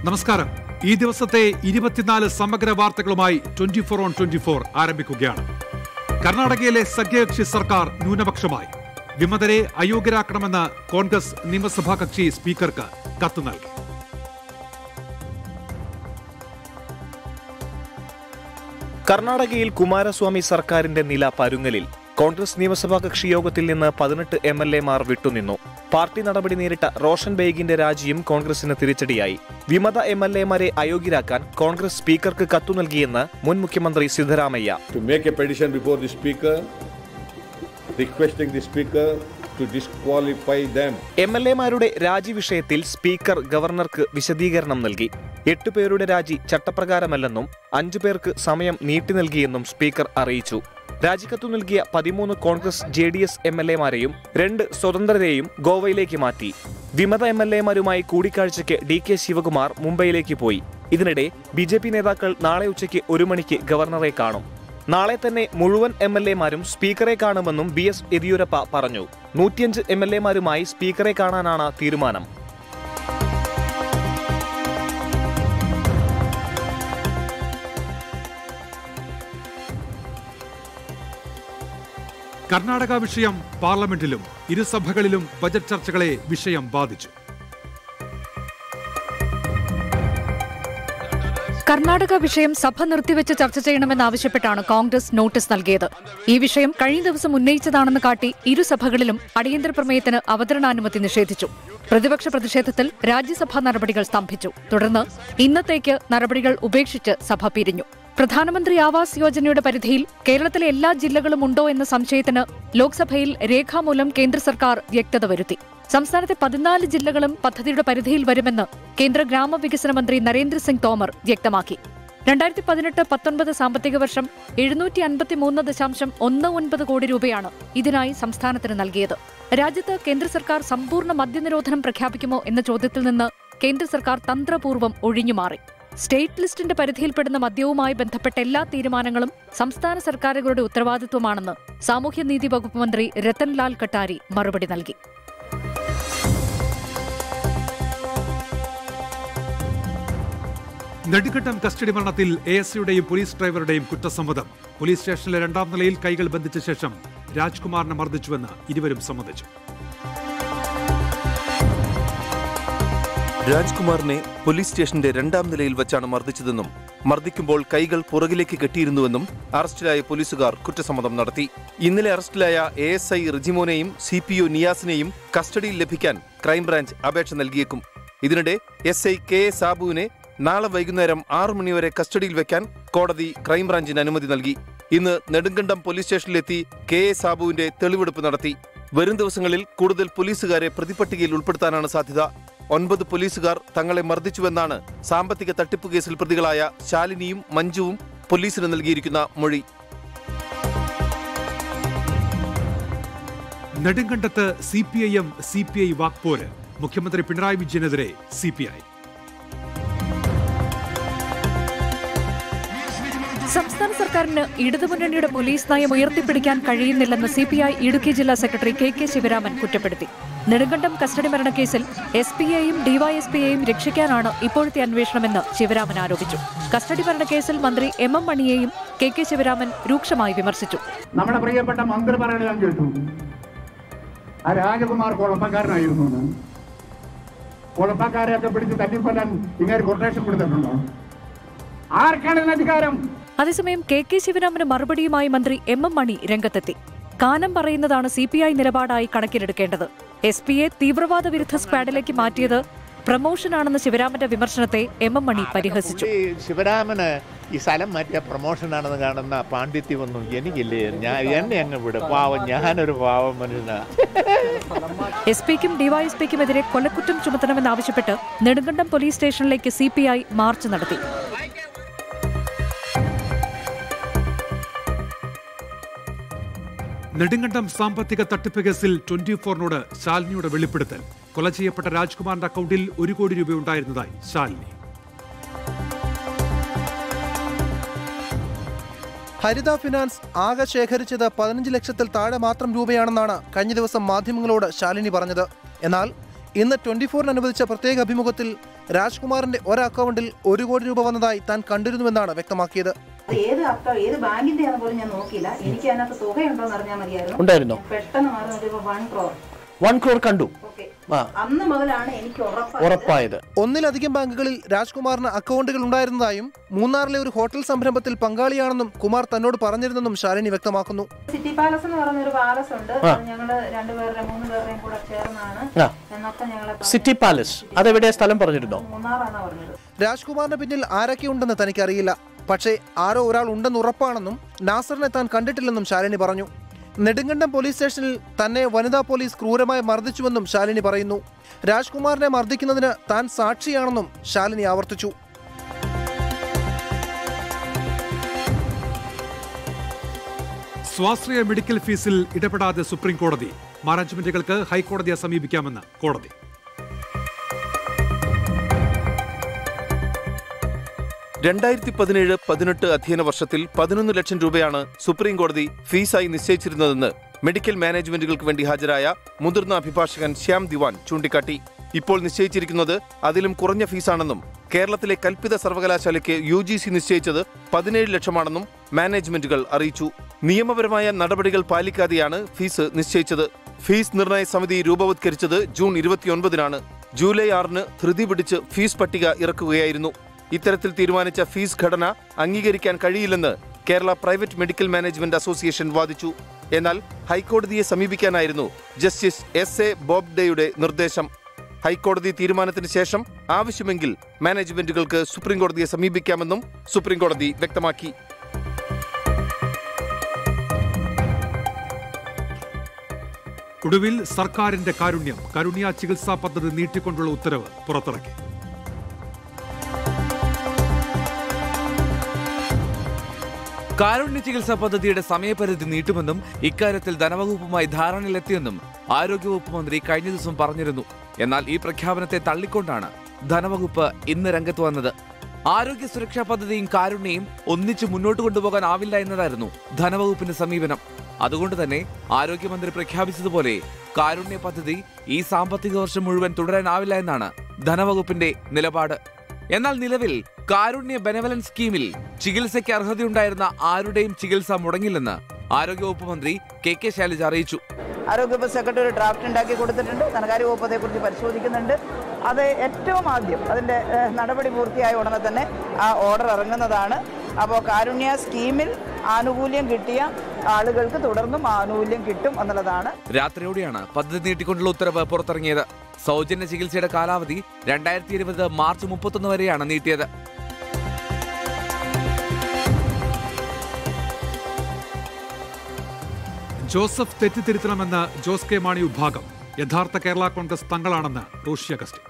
നമസ്കാരം ഈ ദിവസത്തെ ഇരുപത്തിനാല് സമഗ്ര വാർത്തകളുമായി twenty four on twenty four ആരംഭിക്കുകയാണ് കർണാടകയിലെ സഖ്യകക്ഷി സർക്കാർ ന്യൂനപക്ഷമായി വിമതരെ അയോഗ്യരാക്കണമെന്ന് കോൺഗ്രസ് നിയമസഭാ കക്ഷി സ്പീക്കർക്ക് കത്ത് നൽകി കർണാടകയിൽ കുമാരസ്വാമി സർക്കാരിന്റെ നില പരുങ്ങലിൽ കോൺഗ്രസ് നിയമസഭാ കക്ഷി യോഗത്തിൽ നിന്ന് പതിനെട്ട് എം എൽ എമാർ വിട്ടുനിന്നു പാർട്ടി നടപടി നേരിട്ട റോഷൻ ബെയ്ഗിന്റെ രാജിയും കോൺഗ്രസിന് തിരിച്ചടിയായി വിമത എം എൽ എമാരെ അയോഗ്യരാക്കാൻ കോൺഗ്രസ് സ്പീക്കർക്ക് കത്തു നൽകിയെന്ന് മുൻ മുഖ്യമന്ത്രി Siddaramaiah to make a petition before the speaker requesting the speaker to disqualify them M L എമാരുടെ രാജി വിഷയത്തിൽ സ്പീക്കർ ഗവർണർക്ക് വിശദീകരണം നൽകി എട്ട് പേരുടെ രാജി ചട്ടപ്രകാരമല്ലെന്നും അഞ്ചു പേർക്ക് സമയം നീട്ടി നൽകിയെന്നും സ്പീക്കർ അറിയിച്ചു രാജിക്കത്തു നൽകിയ പതിമൂന്ന് Congress J D S M L എമാരെയും രണ്ട് സ്വതന്ത്രരെയും ഗോവയിലേക്ക് മാറ്റി വിമത എം എൽ എമാരുമായി കൂടിക്കാഴ്ചയ്ക്ക് ഡി കെ ശിവകുമാർ മുംബൈയിലേക്ക് പോയി ഇതിനിടെ ബി ജെ പി നേതാക്കൾ നാളെ ഉച്ചയ്ക്ക് ഒരു മണിക്ക് ഗവർണറെ കാണും നാളെ തന്നെ മുഴുവൻ എം എൽ എമാരും സ്പീക്കറെ കാണുമെന്നും ബി എസ് യെദിയൂരപ്പ പറഞ്ഞു നൂറ്റിയഞ്ച് എം എൽ എമാരുമായി സ്പീക്കറെ കാണാനാണ് തീരുമാനം കർണാടക വിഷയം പാർലമെന്റിലും ഇരുസഭകളിലും ബജറ്റ് ചർച്ചകളെ വിഷയം ബാധിച്ചു കർണാടക വിഷയം സഭ നിർത്തിവെച്ച് ചർച്ച ചെയ്യണമെന്നാവശ്യപ്പെട്ടാണ് കോൺഗ്രസ് നോട്ടീസ് നൽകിയത് ഈ വിഷയം കഴിഞ്ഞ ദിവസം ഉന്നയിച്ചതാണെന്ന് കാട്ടി ഇരുസഭകളിലും അടിയന്തര പ്രമേയത്തിന് അവതരണാനുമതി നിഷേധിച്ചു പ്രതിപക്ഷ പ്രതിഷേധത്തിൽ രാജ്യസഭാ നടപടികൾ സ്തംഭിച്ചു തുടർന്ന് ഇന്നത്തേക്ക് നടപടികൾ ഉപേക്ഷിച്ച് സഭ പിരിഞ്ഞു പ്രധാനമന്ത്രി ആവാസ് യോജനയുടെ പരിധിയിൽ കേരളത്തിലെ എല്ലാ ജില്ലകളും ഉണ്ടോ എന്ന സംശയത്തിന് ലോക്സഭയിൽ രേഖാമൂലം കേന്ദ്ര സർക്കാർ വ്യക്തത വരുത്തി സംസ്ഥാനത്തെ പതിനാല് ജില്ലകളും പദ്ധതിയുടെ പരിധിയിൽ വരുമെന്ന് കേന്ദ്ര ഗ്രാമവികസന മന്ത്രി നരേന്ദ്രസിംഗ് തോമർ വ്യക്തമാക്കി രണ്ടായിരത്തി പതിനെട്ട് പത്തൊൻപത് സാമ്പത്തിക വർഷം എഴുന്നൂറ്റി അൻപത്തിമൂന്ന് ദശാംശം ഒന്ന് ഒൻപത് കോടി രൂപയാണ് ഇതിനായി സംസ്ഥാനത്തിന് നൽകിയത് രാജ്യത്ത് കേന്ദ്ര സർക്കാർ സമ്പൂർണ്ണ മദ്യനിരോധനം പ്രഖ്യാപിക്കുമോ എന്ന ചോദ്യത്തിൽ നിന്ന് കേന്ദ്ര സർക്കാർ തന്ത്രപൂർവ്വം ഒഴിഞ്ഞുമാറി സ്റ്റേറ്റ് ലിസ്റ്റിന്റെ പരിധിയിൽപ്പെടുന്ന മദ്യവുമായി ബന്ധപ്പെട്ട എല്ലാ തീരുമാനങ്ങളും സംസ്ഥാന സർക്കാരുകളുടെ ഉത്തരവാദിത്വമാണെന്ന് സാമൂഹ്യനീതി വകുപ്പ് മന്ത്രി രത്തൻലാൽ കട്ടാരി മറുപടി നൽകി നെടുങ്കണ്ടം കസ്റ്റഡി മരണത്തിൽ എ എസ് സിയുടെയും പോലീസ് ഡ്രൈവറുടെയും കുറ്റസമ്മതം പോലീസ് സ്റ്റേഷനിലെ രണ്ടാം നിലയിൽ കൈകൾ ബന്ധിച്ച ശേഷം രാജ്കുമാറിനെ മർദ്ദിച്ചുവെന്ന് ഇരുവരും സമ്മതിച്ചു രാജ്കുമാറിനെ പോലീസ് സ്റ്റേഷന്റെ രണ്ടാം നിലയിൽ വെച്ചാണ് മർദ്ദിച്ചതെന്നും മർദ്ദിക്കുമ്പോൾ കൈകൾ പുറകിലേക്ക് കെട്ടിയിരുന്നുവെന്നും അറസ്റ്റിലായ പോലീസുകാർ കുറ്റസമ്മതം നടത്തി ഇന്നലെ അറസ്റ്റിലായ എ എസ് ഐ റിജിമോനെയും സി പി ഒ നിയാസിനെയും കസ്റ്റഡിയിൽ ലഭിക്കാൻ ക്രൈംബ്രാഞ്ച് അപേക്ഷ നൽകിയേക്കും ഇതിനിടെ എസ് ഐ കെ എ സാബുവിനെ നാളെ വൈകുന്നേരം ആറു മണിവരെ കസ്റ്റഡിയിൽ വെക്കാൻ കോടതി ക്രൈംബ്രാഞ്ചിന് അനുമതി നൽകി ഇന്ന് നെടുങ്കണ്ടം പോലീസ് സ്റ്റേഷനിലെത്തി കെ എ സാബുവിന്റെ തെളിവെടുപ്പ് നടത്തി വരും ദിവസങ്ങളിൽ കൂടുതൽ പോലീസുകാരെ പ്രതിപട്ടികയിൽ ഉൾപ്പെടുത്താനാണ് സാധ്യത ഒൻപത് പോലീസുകാർ തങ്ങളെ മർദ്ദിച്ചുവെന്നാണ് സാമ്പത്തിക തട്ടിപ്പ് കേസിൽ പ്രതികളായ ശാലിനിയും മഞ്ജുവും പോലീസിന് നൽകിയിരിക്കുന്ന മൊഴി നെടുങ്കണ്ടത്ത് C P I M C P I വാക്പോര് മുഖ്യമന്ത്രി പിണറായി വിജയനെതിരെ സി പി ഐ സംസ്ഥാന സർക്കാരിന് ഇടതുമുന്നണിയുടെ പോലീസ് നയം ഉയർത്തിപ്പിടിക്കാൻ കഴിയുന്നില്ലെന്ന് സി പി ഐ ഇടുക്കി ജില്ലാ സെക്രട്ടറി കെ കെ ശിവരാമൻ കുറ്റപ്പെടുത്തി നെടുങ്കണ്ടം കസ്റ്റഡി മരണക്കേസിൽ എസ് പി ഐയും ഡിവൈഎസ്പിയെയും രക്ഷിക്കാനാണ് ഇപ്പോഴത്തെ അന്വേഷണമെന്ന് ശിവരാമൻ ആരോപിച്ചു കസ്റ്റഡി മരണക്കേസിൽ മന്ത്രി എം എം മണിയെയും കെ കെ ശിവരാമൻ രൂക്ഷമായി വിമർശിച്ചു നമ്മുടെ പ്രിയപ്പെട്ട മന്ത്രി പറയണ ഞാൻ കേട്ടു ആ രാജകുമാർ കുഴപ്പക്കാരനായിരുന്നു എന്ന്. കുഴപ്പക്കാരെയൊക്കെ പിടിച്ച് തട്ടിക്കൊല്ലാൻ ഇങ്ങനെ കൊട്ടേഷൻ കൊടുത്തിട്ടുണ്ടോ ആർക്കാണ് ഇതിന് അധികാരം അതേസമയം കെ കെ ശിവരാമന് മറുപടിയുമായി മന്ത്രി എം എം മണി രംഗത്തെത്തി കാനം പറയുന്നതാണ് സി പി ഐ നിലപാടായി കണക്കിലെടുക്കേണ്ടത് എസ് പിയെ തീവ്രവാദ വിരുദ്ധ സ്ക്വാഡിലേക്ക് മാറ്റിയത് പ്രമോഷനാണെന്ന ശിവരാമന്റെ വിമർശനത്തെ എം എം മണി പരിഹസിച്ചു ഈ ശിവരാമന് ഈ സ്ഥലം മാറ്റിയ പ്രൊമോഷനാണെന്ന് കാണുന്ന പാണ്ഡിത്യമൊന്നും എനിക്കില്ലേ ഞാൻ എന്നെ അങ്ങ് വിടും പാവം ഞാനൊരു പാവം മനുഷ്യനാ എസ് പിക്കും ഡിവൈഎസ്പിക്കുമെതിരെ കൊലക്കുറ്റം ചുമത്തണമെന്നാവശ്യപ്പെട്ട് നെടുങ്കണ്ടം പോലീസ് സ്റ്റേഷനിലേക്ക് സി പി ഐ മാർച്ച് നടത്തി നെടുങ്കണ്ടം സാമ്പത്തിക തട്ടിപ്പ് കേസിൽ ട്വന്റി ഫോറിനോട് ശാലിനിയുടെ വെളിപ്പെടുത്തൽ കൊല ചെയ്യപ്പെട്ട രാജ്കുമാറിന്റെ അക്കൗണ്ടിൽ ഒരു കോടി രൂപയുണ്ടായിരുന്നതായി ശാലിനി ഹരിത ഫിനാൻസ് ആകെ ശേഖരിച്ചത് പതിനഞ്ച് ലക്ഷത്തിൽ താഴെ മാത്രം രൂപയാണെന്നാണ് കഴിഞ്ഞ ദിവസം മാധ്യമങ്ങളോട് ശാലിനി പറഞ്ഞത് എന്നാൽ ഇന്ന് ട്വന്റി ഫോറിന് അനുവദിച്ച പ്രത്യേക അഭിമുഖത്തിൽ രാജ്കുമാറിന്റെ ഒരു അക്കൗണ്ടിൽ ഒരു കോടി രൂപ വന്നതായി താൻ കണ്ടിരുന്നുവെന്നാണ് വ്യക്തമാക്കിയത് അത് ഏത് അക്ക ഏത് ബാങ്കിന്റെ ആണെന്ന് പോലും ഞാൻ നോക്കിയില്ല എനിക്ക് അതിനകത്ത് തുകയുണ്ടോ എന്ന് അറിഞ്ഞാൽ മതിയായിരുന്നു ഉണ്ടായിരുന്നോ? പെട്ടെന്ന് മാറി നോക്കിയപ്പോൾ വൺ ക്രോർ വൺ ക്രോർ കണ്ടു ഓക്കെ ആ അന്ന് മുതലാണ് എനിക്ക് ഉറപ്പായത് ഉറപ്പായത് ഒന്നിലധികം ബാങ്കുകളിൽ രാജ്കുമാറിന് അക്കൗണ്ടുകൾ ഉണ്ടായിരുന്നതായും മൂന്നാറിലെ ഒരു ഹോട്ടൽ സംരംഭത്തിൽ പങ്കാളിയാണെന്നും കുമാർ തന്നോട് പറഞ്ഞിരുന്നെന്നും ശാലിനി വ്യക്തമാക്കുന്നു സിറ്റി പാലസ് എന്ന് പറയുന്ന ഒരു പാലസ് ഉണ്ട് ആ. അത് ഞങ്ങള് രണ്ടുപേരുടെ മൂന്ന് പേരുടെയും കൂടെ ചേർന്നാണ് ആ. എന്നൊക്കെ ഞങ്ങളെ പറഞ്ഞു. സിറ്റി പാലസ് അതെവിടെയാ സ്ഥലം പറഞ്ഞിരുന്നോ മൂന്നാറാണ് പറഞ്ഞത് രാജ്കുമാറിന് പിന്നിൽ ആരൊക്കെയുണ്ടെന്ന് തനിക്കറിയില്ല പക്ഷേ ആരോ ഒരാൾ ഉണ്ടെന്ന് ഉറപ്പാണെന്നും നാസറിനെ താൻ കണ്ടിട്ടില്ലെന്നും ശാലിനി പറഞ്ഞു നെടുങ്കണ്ടം പോലീസ് സ്റ്റേഷനിൽ തന്നെ വനിതാ പോലീസ് ക്രൂരമായി മർദ്ദിച്ചുവെന്നും ശാലിനി പറയുന്നു രാജ്കുമാറിനെ മർദ്ദിക്കുന്നതിന് താൻ സാക്ഷിയാണെന്നും ശാലിനി ആവർത്തിച്ചു സ്വാശ്രയ മെഡിക്കൽ ഫീസിൽ ഇടപെടാതെ സുപ്രീം കോടതി മാനേജ്മെന്റുകൾക്ക് ഹൈക്കോടതിയെ സമീപിക്കാമെന്ന് കോടതി രണ്ടായിരത്തി പതിനേഴ് പതിനെട്ട് അധ്യയന വർഷത്തിൽ പതിനൊന്ന് ലക്ഷം രൂപയാണ് സുപ്രീം കോടതി ഫീസായി നിശ്ചയിച്ചിരുന്നതെന്ന് മെഡിക്കൽ മാനേജ്മെന്റുകൾക്ക് വേണ്ടി ഹാജരായ മുതിർന്ന അഭിഭാഷകൻ ശ്യാം ദിവാൻ ചൂണ്ടിക്കാട്ടി ഇപ്പോൾ നിശ്ചയിച്ചിരിക്കുന്നത് അതിലും കുറഞ്ഞ ഫീസാണെന്നും കേരളത്തിലെ കൽപ്പിത സർവകലാശാലയ്ക്ക് യു ജി സി നിശ്ചയിച്ചത് പതിനേഴ് ലക്ഷമാണെന്നും മാനേജ്മെന്റുകൾ അറിയിച്ചു നിയമപരമായ നടപടികൾ പാലിക്കാതെയാണ് ഫീസ് നിശ്ചയിച്ചത് ഫീസ് നിർണയ സമിതി രൂപവത്കരിച്ചത് ജൂൺ ഇരുപത്തിയൊൻപതിനാണ് ജൂലൈ ആറിന് ധൃതി പിടിച്ച് ഫീസ് പട്ടിക ഇറക്കുകയായിരുന്നു ഇത്തരത്തിൽ തീരുമാനിച്ച ഫീസ് ഘടന അംഗീകരിക്കാൻ കഴിയില്ലെന്ന് Kerala private medical management association വാദിച്ചു എന്നാൽ ഹൈക്കോടതിയെ സമീപിക്കാനായിരുന്നു ജസ്റ്റിസ് എസ് എ ബോബ്ഡെയുടെ നിർദ്ദേശം ഹൈക്കോടതി തീരുമാനത്തിന് ശേഷം ആവശ്യമെങ്കിൽ മാനേജ്മെന്റുകൾക്ക് സുപ്രീംകോടതിയെ സമീപിക്കാമെന്നും സുപ്രീംകോടതി വ്യക്തമാക്കി ഒടുവിൽ സർക്കാരിന്റെ കാരുണ്യം കരുണ്യ ചികിത്സാ പദ്ധതി നീട്ടിക്കൊണ്ടുള്ള ഉത്തരവ് പുറത്തിറക്കി കാരുണ്യ ചികിത്സാ പദ്ധതിയുടെ സമയപരിധി നീട്ടുമെന്നും ഇക്കാര്യത്തിൽ ധനവകുപ്പുമായി ധാരണയിലെത്തിയെന്നും ആരോഗ്യവകുപ്പ് മന്ത്രി കഴിഞ്ഞ ദിവസം പറഞ്ഞിരുന്നു എന്നാൽ ഈ പ്രഖ്യാപനത്തെ തള്ളിക്കൊണ്ടാണ് ധനവകുപ്പ് ഇന്ന് രംഗത്ത് വന്നത് ആരോഗ്യ സുരക്ഷാ പദ്ധതിയും കാരുണ്യയും ഒന്നിച്ചു മുന്നോട്ട് കൊണ്ടുപോകാനാവില്ല എന്നതായിരുന്നു ധനവകുപ്പിന്റെ സമീപനം അതുകൊണ്ട് തന്നെ ആരോഗ്യമന്ത്രി പ്രഖ്യാപിച്ചതുപോലെ കാരുണ്യ പദ്ധതി ഈ സാമ്പത്തിക വർഷം മുഴുവൻ തുടരാനാവില്ല എന്നാണ് ധനവകുപ്പിന്റെ നിലപാട് എന്നാൽ നിലവിൽ കാരുണ്യ ബെനവലൻസ് സ്കീമിൽ ചികിത്സയ്ക്ക് അർഹതയുണ്ടായിരുന്ന ആരുടെയും ചികിത്സ മുടങ്ങില്ലെന്ന് ആരോഗ്യവകുപ്പ് മന്ത്രി കെ കെ ശൈലജ അറിയിച്ചു ആരോഗ്യവകുപ്പ് സെക്രട്ടറി ഒരു ഡ്രാഫ്റ്റ് ഉണ്ടാക്കി കൊടുത്തിട്ടുണ്ട് ധനകാര്യ വകുപ്പ് അതേക്കുറിച്ച് പരിശോധിക്കുന്നുണ്ട് അത് ഏറ്റവും ആദ്യം അതിൻ്റെ ഏഹ്, നടപടി പൂർത്തിയായ ഉടനെ തന്നെ ആ ഓർഡർ ഇറങ്ങുന്നതാണ് അപ്പോൾ കാരുണ്യ സ്കീമിൽ ആനുകൂല്യം കിട്ടിയ ആളുകൾക്ക് തുടർന്നും ആനുകൂല്യം കിട്ടും എന്നുള്ളതാണ് രാത്രിയോടെയാണ് പദ്ധതി നീട്ടിക്കൊണ്ടുള്ള ഉത്തരവ് പുറത്തിറങ്ങിയത് സൗജന്യ ചികിത്സയുടെ കാലാവധി രണ്ടായിരത്തി ഇരുപത് മാർച്ച് മുപ്പത്തൊന്ന് വരെയാണ് നീട്ടിയത് ജോസഫ് തെറ്റിത്തിരുത്തണമെന്ന് ജോസ് കെ മാണി വിഭാഗം യഥാർത്ഥ കേരള കോൺഗ്രസ് തങ്ങളാണെന്ന് റോഷി അഗസ്റ്റിൻ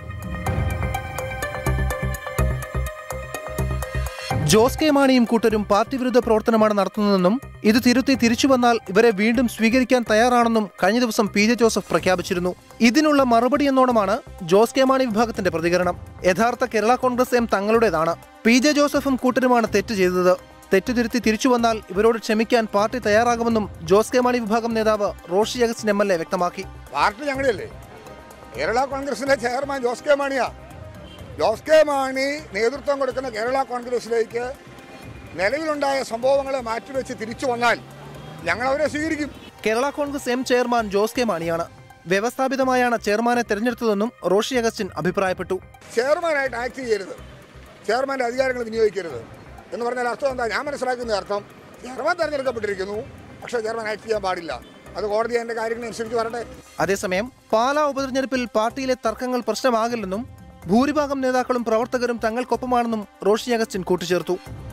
ജോസ് കെ മാണിയും കൂട്ടരും പാർട്ടി വിരുദ്ധ പ്രവർത്തനമാണ് നടത്തുന്നതെന്നും ഇത് തിരുത്തി തിരിച്ചു വന്നാൽ ഇവരെ വീണ്ടും സ്വീകരിക്കാൻ തയ്യാറാണെന്നും കഴിഞ്ഞ ദിവസം പി ജെ ജോസഫ് പ്രഖ്യാപിച്ചിരുന്നു ഇതിനുള്ള മറുപടി എന്നോണമാണ് ജോസ് കെ മാണി വിഭാഗത്തിന്റെ പ്രതികരണം യഥാർത്ഥ കേരള കോൺഗ്രസ് എം തങ്ങളുടേതാണ് പി ജെ ജോസഫും കൂട്ടരുമാണ് തെറ്റ് ചെയ്തത് തെറ്റ് തിരുത്തി തിരിച്ചു വന്നാൽ ഇവരോട് ക്ഷമിക്കാൻ പാർട്ടി തയ്യാറാകുമെന്നും ജോസ് കെ മാണി വിഭാഗം നേതാവ് Roshy Augustine M L A വ്യക്തമാക്കി പാർട്ടി ഞങ്ങളുടെയല്ലേ കേരള കോൺഗ്രസിന്റെ ചെയർമാൻ ജോസ് കെ മാണിയാ ജോസ് കെ മാണി നേതൃത്വം കൊടുക്കുന്ന കേരള കോൺഗ്രസിലേക്ക് നിലവിലുണ്ടായ സംഭവങ്ങളെ മാറ്റിവെച്ച് തിരിച്ചു വന്നാൽ ഞങ്ങൾ അവരെ സ്വീകരിക്കും Kerala Congress M chairman Jose K മാണിയാണ് വ്യവസ്ഥാപിതമായാണ് ചെയർമാനെ തെരഞ്ഞെടുത്തതെന്നും റോഷി അഗസ്റ്റിൻ അഭിപ്രായപ്പെട്ടു ചെയർമാനായിട്ട് ആക്ട് ചെയ്യരുത് ചെയർമാൻ്റെ അധികാരങ്ങൾ വിനിയോഗിക്കരുത് എന്ന് പറഞ്ഞാൽ അർത്ഥം എന്താ ഞാൻ മനസ്സിലാക്കുന്ന അർത്ഥം ചെയർമാൻ തെരഞ്ഞെടുക്കപ്പെട്ടിരിക്കുന്നു പക്ഷേ ചെയർമാൻ ആക്ട് ചെയ്യാൻ പാടില്ല അത് കോടതി അതിൻ്റെ കാര്യങ്ങളനുസരിച്ച് വരട്ടെ അതേസമയം പാലാ ഉപതെരഞ്ഞെടുപ്പിൽ പാർട്ടിയിലെ തർക്കങ്ങൾ പ്രശ്നമാകില്ലെന്നും ഭൂരിഭാഗം നേതാക്കളും പ്രവർത്തകരും തങ്ങൾക്കൊപ്പമാണെന്നും റോഷി അഗസ്റ്റിൻ കൂട്ടിച്ചേർത്തു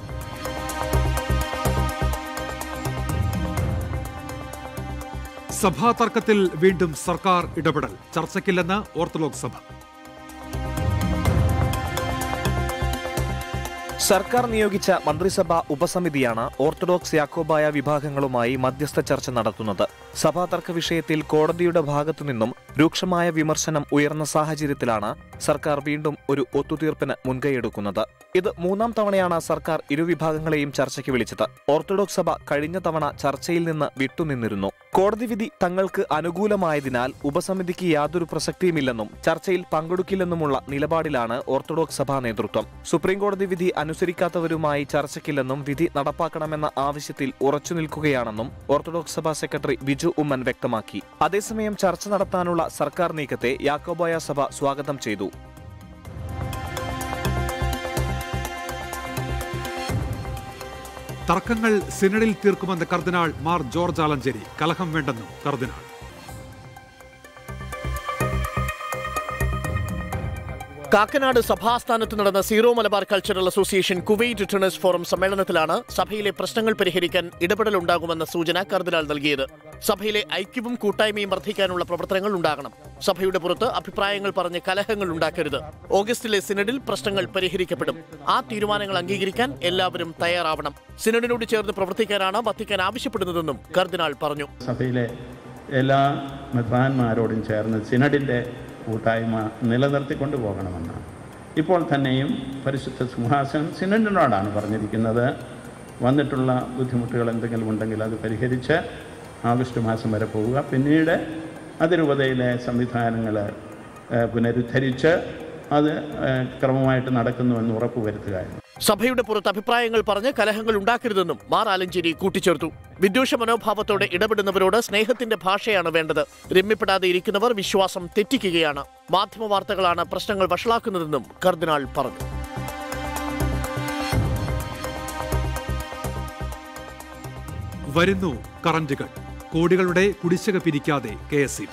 സഭാ തർക്കത്തിൽ വീണ്ടും സർക്കാർ ഇടപെടൽ ചർച്ചയ്ക്കില്ലെന്ന് ഓർത്തഡോക്സ് സഭ സർക്കാർ നിയോഗിച്ച മന്ത്രിസഭാ ഉപസമിതിയാണ് ഓർത്തഡോക്സ് യാക്കോബായ വിഭാഗങ്ങളുമായി മധ്യസ്ഥ ചർച്ച നടത്തുന്നത് സഭാ തർക്ക വിഷയത്തിൽ കോടതിയുടെ ഭാഗത്തുനിന്നും രൂക്ഷമായ വിമർശനം ഉയർന്ന സാഹചര്യത്തിലാണ് സർക്കാർ വീണ്ടും ഒരു ഒത്തുതീർപ്പിന് മുൻകൈയെടുക്കുന്നത് ഇത് മൂന്നാം തവണയാണ് സർക്കാർ ഇരുവിഭാഗങ്ങളെയും ചർച്ചയ്ക്ക് വിളിച്ചത് ഓർത്തഡോക്സ് സഭ കഴിഞ്ഞ തവണ ചർച്ചയിൽ നിന്ന് വിട്ടുനിന്നിരുന്നു കോടതി വിധി തങ്ങൾക്ക് അനുകൂലമായതിനാൽ ഉപസമിതിക്ക് യാതൊരു പ്രസക്തിയുമില്ലെന്നും ചർച്ചയിൽ പങ്കെടുക്കില്ലെന്നുമുള്ള നിലപാടിലാണ് ഓർത്തഡോക്സ് സഭാ നേതൃത്വം സുപ്രീംകോടതി വിധി അനുസരിക്കാത്തവരുമായി ചർച്ചയ്ക്കില്ലെന്നും വിധി നടപ്പാക്കണമെന്ന ആവശ്യത്തിൽ ഉറച്ചു നിൽക്കുകയാണെന്നും ഓർത്തഡോക്സ് സഭാ സെക്രട്ടറി ബിജു ഉമ്മൻ വ്യക്തമാക്കി അതേസമയം ചർച്ച നടത്താനുള്ള സർക്കാർ നീക്കത്തെ യാക്കോബായ സഭ സ്വാഗതം ചെയ്തു തർക്കങ്ങൾ സിനഡിൽ തീർക്കുമെന്ന് കർദിനാൾ മാർ ജോർജ് ആലഞ്ചേരി കലഹം വേണ്ടെന്നും കർദിനാൾ കാക്കനാട് സഭാസ്ഥാനത്ത് നടന്ന Syro Malabar cultural association Kuwait returners forum സമ്മേളനത്തിലാണ് സഭയിലെ പ്രശ്നങ്ങൾ പരിഹരിക്കാൻ ഇടപെടലുണ്ടാകുമെന്ന സൂചന കർദിനാൾ നൽകിയത് സഭയിലെ ഐക്യവും കൂട്ടായ്മയും വർദ്ധിക്കാനുള്ള പ്രവർത്തനങ്ങൾ ഉണ്ടാകണം സഭയുടെ പുറത്ത് അഭിപ്രായങ്ങൾ പറഞ്ഞ് കലഹങ്ങൾ ഉണ്ടാക്കരുത് ഓഗസ്റ്റിലെ സിനഡിൽ പ്രശ്നങ്ങൾ പരിഹരിക്കപ്പെടും ആ തീരുമാനങ്ങൾ അംഗീകരിക്കാൻ എല്ലാവരും തയ്യാറാവണം സിനഡിനോട് ചേർന്ന് പ്രവർത്തിക്കാനാണ് വത്തിക്കാൻ ആവശ്യപ്പെടുന്നതെന്നും കർദിനാൾ പറഞ്ഞു സഭയിലെ എല്ലാ മെത്രാന്മാരോടും ചേർന്ന് സിനഡിൻ്റെ കൂട്ടായ്മ നിലനിർത്തിക്കൊണ്ട് പോകണമെന്നാണ് ഇപ്പോൾ തന്നെയും പരിശുദ്ധ സിംഹാസനം സിനഡിനോടാണ് പറഞ്ഞിരിക്കുന്നത് വന്നിട്ടുള്ള ബുദ്ധിമുട്ടുകൾ എന്തെങ്കിലും ഉണ്ടെങ്കിൽ അത് പരിഹരിച്ച് ആഗസ്റ്റ് മാസം വരെ പോവുക പിന്നീട് അതിരൂപതയിലെ സംവിധാനങ്ങൾ ഏഹ്, പുനരുദ്ധരിച്ച് അത് ഏഹ്, ക്രമമായിട്ട് നടക്കുന്നുവെന്ന് ഉറപ്പുവരുത്തുക സഭയുടെ പുറത്ത് അഭിപ്രായങ്ങൾ പറഞ്ഞ് കലഹങ്ങൾ ഉണ്ടാക്കരുതെന്നും മാർ ആലഞ്ചേരി കൂട്ടിച്ചേർത്തു വിദ്വേഷ മനോഭാവത്തോടെ ഇടപെടുന്നവരോട് സ്നേഹത്തിന്റെ ഭാഷയാണ് വേണ്ടത് രമ്യപ്പെടാതെ ഇരിക്കുന്നവർ വിശ്വാസം തെറ്റിക്കുകയാണ് മാധ്യമ വാർത്തകളാണ് പ്രശ്നങ്ങൾ വഷളാക്കുന്നതെന്നും കർദിനാൾ പറഞ്ഞു വരുന്നു കറന്റുകൾ കോടികളുടെ കുടിശ്ശിക പിരിക്കാതെ കെ എസ്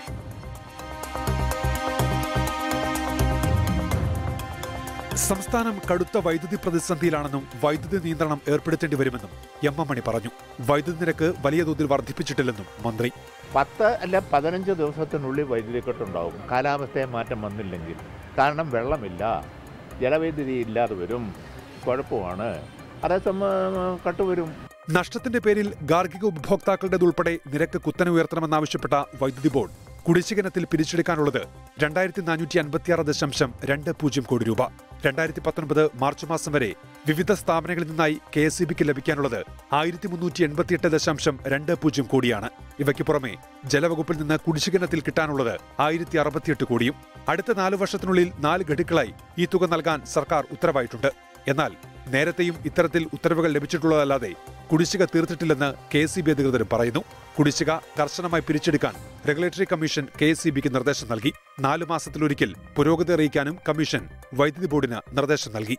സംസ്ഥാനം കടുത്ത വൈദ്യുതി പ്രതിസന്ധിയിലാണെന്നും വൈദ്യുതി നിയന്ത്രണം ഏർപ്പെടുത്തേണ്ടി വരുമെന്നും എം എം മണി പറഞ്ഞു വൈദ്യുതി നിരക്ക് വലിയ തോതിൽ വർദ്ധിപ്പിച്ചിട്ടില്ലെന്നും മന്ത്രി പത്ത് അല്ല പതിനഞ്ച് ദിവസത്തിനുള്ളിൽ വൈദ്യുതി കെട്ടുണ്ടാവും കാലാവസ്ഥയെ മാറ്റം വന്നില്ലെങ്കിൽ കാരണം വെള്ളമില്ല ജലവൈദ്യുതി ഇല്ലാതെ വരും കുഴപ്പമാണ് അതേസമയം കട്ടുവരും നഷ്ടത്തിന്റെ പേരിൽ ഗാർഹിക ഉപഭോക്താക്കളുടേതുൾപ്പെടെ നിരക്ക് കുത്തനെ ഉയർത്തണമെന്നാവശ്യപ്പെട്ട വൈദ്യുതി ബോർഡ് കുടിശ്ശികനത്തിൽ പിരിച്ചെടുക്കാനുള്ളത് രണ്ടായിരത്തി നാനൂറ്റി അൻപത്തിയാറ് ദശാംശം രണ്ട് പൂജ്യം കോടി രൂപ രണ്ടായിരത്തി പത്തൊൻപത് മാർച്ച് മാസം വരെ വിവിധ സ്ഥാപനങ്ങളിൽ നിന്നായി കെ എസ് ബിക്ക് ലഭിക്കാനുള്ളത് ആയിരത്തി മുന്നൂറ്റി എൺപത്തിയെട്ട് ദശാംശം രണ്ട് പൂജ്യം കോടിയാണ് ഇവയ്ക്ക് പുറമെ ജലവകുപ്പിൽ നിന്ന് കുടിശ്ശികനത്തിൽ കിട്ടാനുള്ളത് ആയിരത്തി അറുപത്തിയെട്ട് കോടിയും അടുത്ത നാല് വർഷത്തിനുള്ളിൽ നാല് ഘടുക്കളായി ഈ തുക നൽകാൻ സർക്കാർ ഉത്തരവായിട്ടുണ്ട് എന്നാൽ നേരത്തെയും ഇത്തരത്തിൽ ഉത്തരവുകൾ ലഭിച്ചിട്ടുള്ളതല്ലാതെ കുടിശ്ശിക തീർത്തിട്ടില്ലെന്ന് കെ എസ് അധികൃതരും പറയുന്നു കുടിശ്ശിക കർശനമായി പിരിച്ചെടുക്കാൻ റെഗുലേറ്ററി കമ്മീഷൻ കെ എസ് നിർദ്ദേശം നൽകി നാലു മാസത്തിലൊരിക്കൽ പുരോഗതി അറിയിക്കാനും കമ്മീഷൻ വൈദ്യുതി ബോർഡിന് നിർദ്ദേശം നൽകി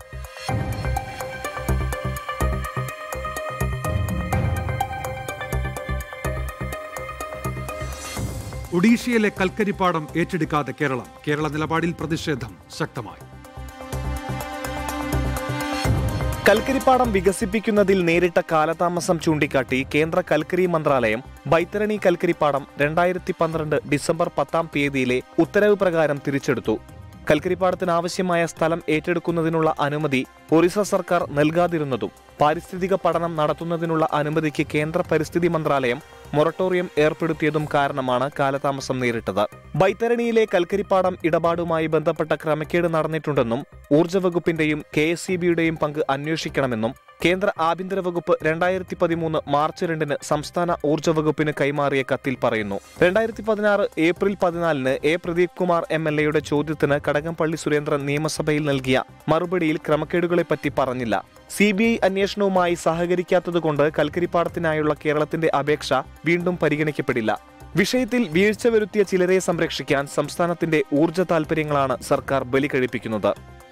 ഒഡീഷയിലെ കൽക്കരിപ്പാടം ഏറ്റെടുക്കാതെ കേരളം കേരള നിലപാടിൽ പ്രതിഷേധം ശക്തമായി കൽക്കരിപ്പാടം വികസിപ്പിക്കുന്നതിൽ നേരിട്ട കാലതാമസം ചൂണ്ടിക്കാട്ടി കേന്ദ്ര കൽക്കരി മന്ത്രാലയം ബൈത്തരണി കൽക്കരിപ്പാടം രണ്ടായിരത്തി പന്ത്രണ്ട് ഡിസംബർ പത്താം തീയതിയിലെ ഉത്തരവ് പ്രകാരം തിരിച്ചെടുത്തു കൽക്കരിപ്പാടത്തിന് ആവശ്യമായ സ്ഥലം ഏറ്റെടുക്കുന്നതിനുള്ള അനുമതി ഒറീസ സർക്കാർ നൽകാതിരുന്നതും പാരിസ്ഥിതിക പഠനം നടത്തുന്നതിനുള്ള അനുമതിക്ക് കേന്ദ്ര പരിസ്ഥിതി മന്ത്രാലയം മൊറട്ടോറിയം ഏർപ്പെടുത്തിയതും കാരണമാണ് കാലതാമസം നേരിട്ടത് ബൈത്തരണിയിലെ കൽക്കരിപ്പാടം ഇടപാടുമായി ബന്ധപ്പെട്ട ക്രമക്കേട് നടന്നിട്ടുണ്ടെന്നും ഊർജ്ജ വകുപ്പിന്റെയും കെ എസ് സി ബിയുടെയും പങ്ക് അന്വേഷിക്കണമെന്നും കേന്ദ്ര ആഭ്യന്തര വകുപ്പ് രണ്ടായിരത്തി പതിമൂന്ന് മാർച്ച് രണ്ടിന് സംസ്ഥാന ഊർജ്ജ വകുപ്പിന് കൈമാറിയ കത്തിൽ പറയുന്നു രണ്ടായിരത്തി പതിനാറ് ഏപ്രിൽ പതിനാലിന് A Pradeep Kumar M L എയുടെ ചോദ്യത്തിന് കടകംപള്ളി സുരേന്ദ്രൻ നിയമസഭയിൽ നൽകിയ മറുപടിയിൽ ക്രമക്കേടുകളെപ്പറ്റി പറഞ്ഞില്ല സി ബി ഐ അന്വേഷണവുമായി സഹകരിക്കാത്തതുകൊണ്ട് കൽക്കരിപ്പാടത്തിനായുള്ള കേരളത്തിന്റെ അപേക്ഷ വീണ്ടും പരിഗണിക്കപ്പെടില്ല വിഷയത്തിൽ വീഴ്ച വരുത്തിയ ചിലരെ സംരക്ഷിക്കാൻ സംസ്ഥാനത്തിന്റെ ഊർജ്ജ താൽപര്യങ്ങളാണ് സർക്കാർ ബലി കഴിപ്പിക്കുന്നത്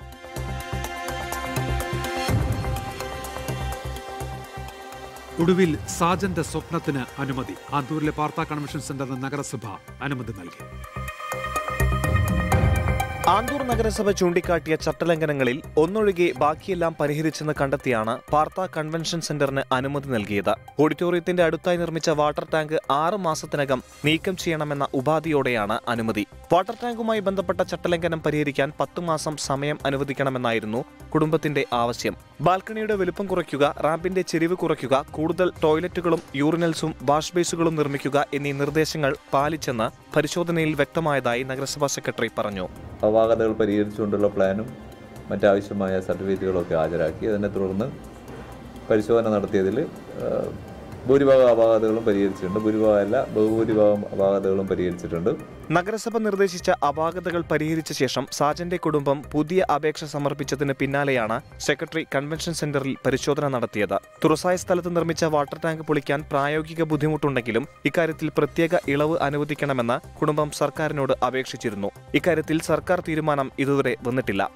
ഒടുവിൽ സാജന്റെ സ്വപ്നത്തിന് അനുമതി ആന്തൂരിലെ പാർത്ത കൺവെൻഷൻ സെന്ററിന് നഗരസഭ അനുമതി നൽകി ആന്തൂർ നഗരസഭ ചൂണ്ടിക്കാട്ടിയ ചട്ടലംഘനങ്ങളിൽ ഒന്നൊഴികെ ബാക്കിയെല്ലാം പരിഹരിച്ചെന്ന് കണ്ടെത്തിയാണ് പാർത്ത കൺവെൻഷൻ സെന്ററിന് അനുമതി നൽകിയത് ഓഡിറ്റോറിയത്തിന്റെ അടുത്തായി നിർമ്മിച്ച വാട്ടർ ടാങ്ക് ആറ് മാസത്തിനകം നീക്കം ചെയ്യണമെന്ന ഉപാധിയോടെയാണ് അനുമതി വാട്ടർ ടാങ്കുമായി ബന്ധപ്പെട്ട ചട്ടലംഘനം പരിഹരിക്കാൻ പത്തു മാസം സമയം അനുവദിക്കണമെന്നായിരുന്നു കുടുംബത്തിന്റെ ആവശ്യം ബാൽക്കണിയുടെ വലുപ്പം കുറയ്ക്കുക റാമ്പിന്റെ ചെരിവ് കുറയ്ക്കുക കൂടുതൽ ടോയ്ലറ്റുകളും യൂറിനൽസും വാഷ് ബേസുകളും നിർമ്മിക്കുക എന്നീ നിർദ്ദേശങ്ങൾ പാലിച്ചെന്ന് പരിശോധനയിൽ വ്യക്തമായതായി നഗരസഭാ സെക്രട്ടറി പറഞ്ഞു അപാകതകൾ പരിഹരിച്ചുകൊണ്ടുള്ള പ്ലാനും മറ്റാവശ്യമായ സർട്ടിഫിക്കറ്റുകളൊക്കെ ഹാജരാക്കി അതിനെ തുടർന്ന് പരിശോധന നടത്തിയതിൽ ആ, ഭൂരിഭാഗം അപാകതകളും പരിഹരിച്ചിട്ടുണ്ട് ഭൂരിഭാഗമല്ല ബഹുഭൂരിഭാഗം അപാകതകളും പരിഹരിച്ചിട്ടുണ്ട് നഗരസഭ നിർദ്ദേശിച്ച അപാകതകൾ പരിഹരിച്ച ശേഷം സാജന്റെ കുടുംബം പുതിയ അപേക്ഷ സമർപ്പിച്ചതിന് പിന്നാലെയാണ് സെക്രട്ടറി കൺവെൻഷൻ സെന്ററിൽ പരിശോധന നടത്തിയത് തുറസായ സ്ഥലത്ത് നിർമ്മിച്ച വാട്ടർ ടാങ്ക് പൊളിക്കാൻ പ്രായോഗിക ബുദ്ധിമുട്ടുണ്ടെങ്കിലും ഇക്കാര്യത്തിൽ പ്രത്യേക ഇളവ് അനുവദിക്കണമെന്ന് കുടുംബം സർക്കാരിനോട് അപേക്ഷിച്ചിരുന്നു ഇക്കാര്യത്തിൽ സർക്കാർ തീരുമാനം ഇതുവരെ വന്നിട്ടില്ല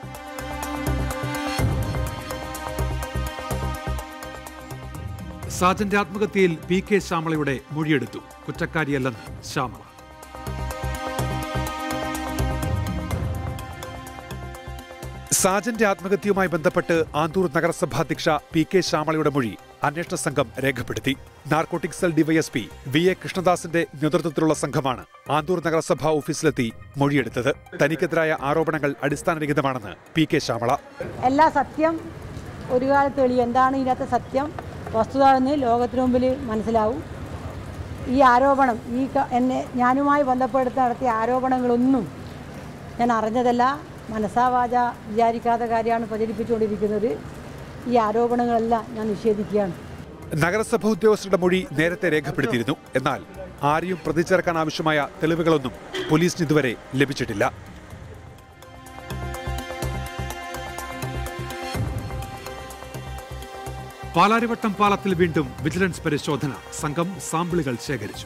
സാജന്റെ ആത്മഹത്യയിൽ പി കെ ശ്യാമളയുടെ മൊഴിയെടുത്തു കുറ്റക്കാരിയല്ലെന്ന് ശ്യാമള സാജന്റെ ആത്മഹത്യയുമായി ബന്ധപ്പെട്ട് ആന്തൂർ നഗരസഭാധ്യക്ഷ പി കെ ശ്യാമളയുടെ മൊഴി അന്വേഷണ സംഘം രേഖപ്പെടുത്തി narcotic cell DySP V A കൃഷ്ണദാസിന്റെ നേതൃത്വത്തിലുള്ള സംഘമാണ് ആന്തൂർ നഗരസഭാ ഓഫീസിലെത്തി മൊഴിയെടുത്തത് തനിക്കെതിരായ ആരോപണങ്ങൾ അടിസ്ഥാനരഹിതമാണെന്ന് പി കെ ശ്യാമള എല്ലാ സത്യം ഒരു കാലത്ത് തെളിയും എന്താണ് ഇതിനകത്ത് സത്യം വസ്തുത എന്ന് ലോകത്തിന് മുമ്പിൽ മനസ്സിലാവും ഈ ആരോപണം ഈ ക- എന്നെ ഞാനുമായി ബന്ധപ്പെടുത്തി നടത്തിയ ആരോപണങ്ങളൊന്നും ഞാൻ അറിഞ്ഞതല്ല മനസ്സാവാച വിചാരിക്കാത്ത കാര്യമാണ് പ്രചരിപ്പിച്ചുകൊണ്ടിരിക്കുന്നത് ഈ ആരോപണങ്ങളെല്ലാം ഞാൻ നിഷേധിക്കുകയാണ് നഗരസഭ ഉദ്യോഗസ്ഥരുടെ മൊഴി നേരത്തെ രേഖപ്പെടുത്തിയിരുന്നു എന്നാൽ ആരെയും പ്രതി ചേർക്കാൻ ആവശ്യമായ തെളിവുകളൊന്നും പോലീസിന് ഇതുവരെ ലഭിച്ചിട്ടില്ല പാലാരിവട്ടം പാലത്തിൽ വീണ്ടും വിജിലൻസ് പരിശോധന സംഘം സാമ്പിളുകൾ ശേഖരിച്ചു